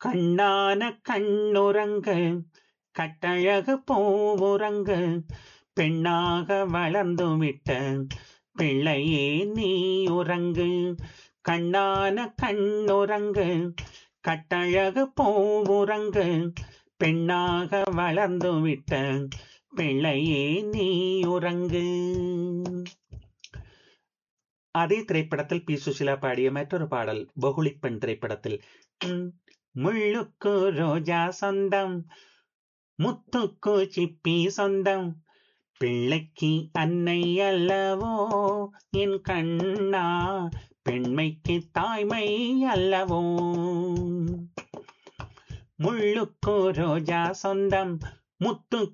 கண்ணான கண்ணுறங்கு கட்டழகு பூவுறங்கு பெண்ணாக வளர்ந்து விட்ட பிள்ளையே நீ உறங்கு கண்ணான கண்ணுறங்கு கட்டழகு பூவுறங்கு பெண்ணாக வளர்ந்து விட்ட பிள்ளையே நீ உறங்கு அதே திரைப்படத்தில் பி சுசிலா பாடிய மற்றொரு பாடல் பகுளிப் பெண் திரைப்படத்தில் ம், முள்ளுக்கு ரோஜா சொந்தம் முத்துக்கு சிப்பி சொந்தம் பிள்ளைக்கு அன்னை அல்லவோ என் கண்ணா பெண்மைக்கு தாய்மை அல்லவோ முள்ளுக்கு ரோஜா சொந்தம் முத்து